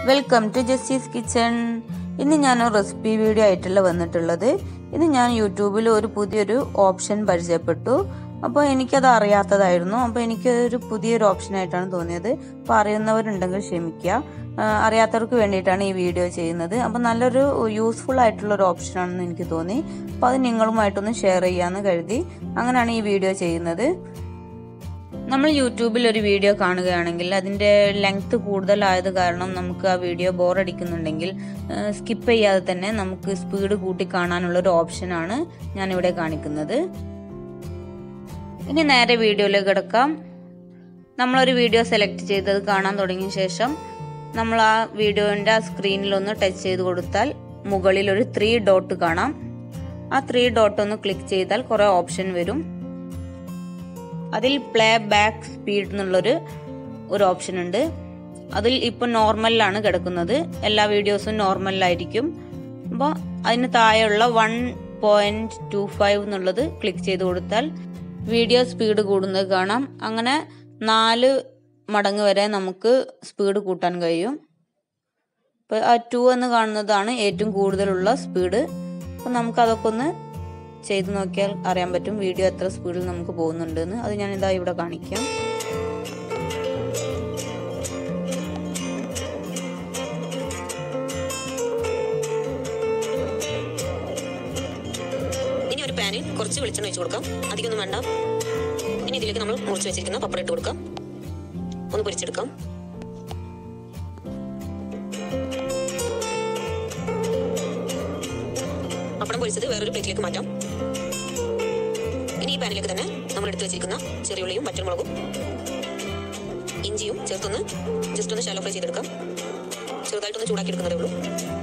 welcome to justice kitchen ഇന്ന് ഞാൻ ഒരു റെസിപ്പി വീഡിയോ ആയിട്ടല്ല വന്നിട്ടുള്ളത് ഇത് ഞാൻ യൂട്യൂബിൽ ഒരു പുതിയൊരു ഓപ്ഷൻ പരിചയപ്പെട്ടു അപ്പോൾ എനിക്കത് അറിയാത്തതായിരുന്നു അപ്പോൾ എനിക്ക് ഒരു പുതിയൊരു ഓപ്ഷൻ ആയിട്ടാണ് തോന്നിയത് അപ്പോൾ അറിയുന്നവരുണ്ടെങ്കിൽ ക്ഷമിക്കുക ആ, അറിയാത്തവർക്ക് വേണ്ടിയിട്ടാണ് ഈ വീഡിയോ ചെയ്യുന്നത് അപ്പോൾ നല്ലൊരു യൂസ്ഫുൾ ആയിട്ടുള്ള ഒരു ഓപ്ഷനാണെന്ന് എനിക്ക് തോന്നി അപ്പോൾ അത് നിങ്ങളുമായിട്ടൊന്ന് ഷെയർ ചെയ്യാമെന്ന് കരുതി അങ്ങനെയാണ് ഈ വീഡിയോ ചെയ്യുന്നത് നമ്മൾ യൂട്യൂബിൽ ഒരു വീഡിയോ കാണുകയാണെങ്കിൽ അതിൻ്റെ ലെങ്ത് കൂടുതലായത് കാരണം നമുക്ക് ആ വീഡിയോ ബോറടിക്കുന്നുണ്ടെങ്കിൽ സ്കിപ്പ് ചെയ്യാതെ തന്നെ നമുക്ക് സ്പീഡ് കൂട്ടി കാണാനുള്ള ഒരു ഓപ്ഷനാണ് ഞാനിവിടെ കാണിക്കുന്നത് ഇനി നേരെ വീഡിയോയിലേക്ക് കിടക്കാം നമ്മളൊരു വീഡിയോ സെലക്ട് ചെയ്തത് കാണാൻ തുടങ്ങിയ ശേഷം നമ്മൾ ആ വീഡിയോൻ്റെ ആ സ്ക്രീനിൽ ഒന്ന് ടച്ച് ചെയ്ത് കൊടുത്താൽ മുകളിൽ ഒരു ത്രീ ഡോട്ട് കാണാം ആ ത്രീ ഡോട്ട് ഒന്ന് ക്ലിക്ക് ചെയ്താൽ കുറേ ഓപ്ഷൻ വരും അതിൽ പ്ലേ ബാക്ക് സ്പീഡ് എന്നുള്ളൊരു ഒരു ഓപ്ഷൻ ഉണ്ട് അതിൽ ഇപ്പോൾ നോർമലിലാണ് കിടക്കുന്നത് എല്ലാ വീഡിയോസും നോർമലിലായിരിക്കും അപ്പോൾ അതിന് താഴെയുള്ള വൺ പോയിന്റ് ടു ഫൈവ് എന്നുള്ളത് ക്ലിക്ക് ചെയ്ത് കൊടുത്താൽ വീഡിയോ സ്പീഡ് കൂടുന്നത് കാണാം അങ്ങനെ നാല് മടങ്ങ് വരെ നമുക്ക് സ്പീഡ് കൂട്ടാൻ കഴിയും ഇപ്പോൾ ആ ടു എന്ന് കാണുന്നതാണ് ഏറ്റവും കൂടുതലുള്ള സ്പീഡ് അപ്പോൾ നമുക്കതൊക്കെ ഒന്ന് ചെയ്ത് നോക്കിയാൽ അറിയാൻ പറ്റും വീഡിയോ എത്ര സ്പീഡിൽ നമുക്ക് പോകുന്നുണ്ടെന്ന് അത് ഞാൻ ഇതാ ഇവിടെ കാണിക്കാം ഇനി ഒരു പാനിൽ കുറച്ച് വെളിച്ചെണ്ണ ഒഴിച്ചു കൊടുക്കാം അധികമൊന്നും വേണ്ട ഇനി ഇതിലേക്ക് നമ്മൾ മുറിച്ച് വെച്ചിരിക്കുന്ന പപ്പടം ഇട്ട് കൊടുക്കാം ഒന്ന് പൊരിച്ചെടുക്കാം പപ്പടം പൊരിച്ചത് വേറൊരു പ്ലേറ്റിലേക്ക് മാറ്റാം ഇനി ഈ പാനിലേക്ക് തന്നെ നമ്മൾ എടുത്തു വെച്ചിരിക്കുന്ന ചെറിയുള്ളിയും പച്ചമുളകും ഇഞ്ചിയും ചേർത്തൊന്ന് ജസ്റ്റ് ഒന്ന് ഷാലോ ഫ്രൈ ചെയ്തെടുക്കാം ചെറുതായിട്ടൊന്ന് ചൂടാക്കി എടുക്കുന്നതേ ഉള്ളൂ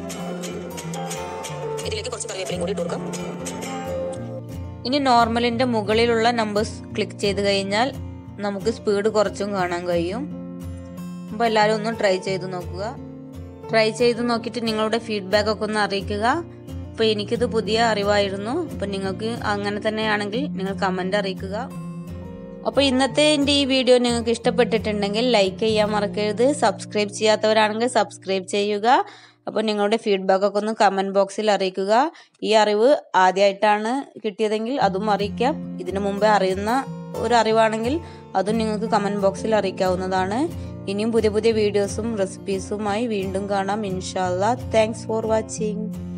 ഇതിലേക്ക് കുറച്ച് കറിവേപ്പിലയും കൂടി ഇട്ട് കൊടുക്കാം ഇനി നോർമലിന്റെ മുകളിലുള്ള നമ്പേഴ്സ് ക്ലിക്ക് ചെയ്ത് കഴിഞ്ഞാൽ നമുക്ക് സ്പീഡ് കുറച്ചും കാണാൻ കഴിയും അപ്പോൾ എല്ലാവരും ഒന്ന് ട്രൈ ചെയ്ത് നോക്കുക ട്രൈ ചെയ്ത് നോക്കിയിട്ട് നിങ്ങളുടെ ഫീഡ്ബാക്ക് ഒക്കെ ഒന്ന് അറിയിക്കുക അപ്പോൾ എനിക്കിത് പുതിയ അറിവായിരുന്നു അപ്പോൾ നിങ്ങൾക്ക് അങ്ങനെ തന്നെയാണെങ്കിൽ നിങ്ങൾ കമൻ്റ് അറിയിക്കുക അപ്പോൾ ഇന്നത്തെ എൻ്റെ ഈ വീഡിയോ നിങ്ങൾക്ക് ഇഷ്ടപ്പെട്ടിട്ടുണ്ടെങ്കിൽ ലൈക്ക് ചെയ്യാൻ മറക്കരുത് സബ്സ്ക്രൈബ് ചെയ്യാത്തവരാണെങ്കിൽ സബ്സ്ക്രൈബ് ചെയ്യുക അപ്പോൾ നിങ്ങളുടെ ഫീഡ്ബാക്ക് ഒക്കെ ഒന്ന് കമൻറ്റ് ബോക്സിൽ അറിയിക്കുക ഈ അറിവ് ആദ്യമായിട്ടാണ് കിട്ടിയതെങ്കിൽ അതും അറിയിക്കാം ഇതിനു മുമ്പേ അറിയുന്ന ഒരു അറിവാണെങ്കിൽ അതും നിങ്ങൾക്ക് കമൻറ്റ് ബോക്സിൽ അറിയിക്കാവുന്നതാണ് ഇനിയും പുതിയ പുതിയ വീഡിയോസും റെസിപ്പീസുമായി വീണ്ടും കാണാം ഇൻഷാല്ല താങ്ക്സ് ഫോർ വാച്ചിങ്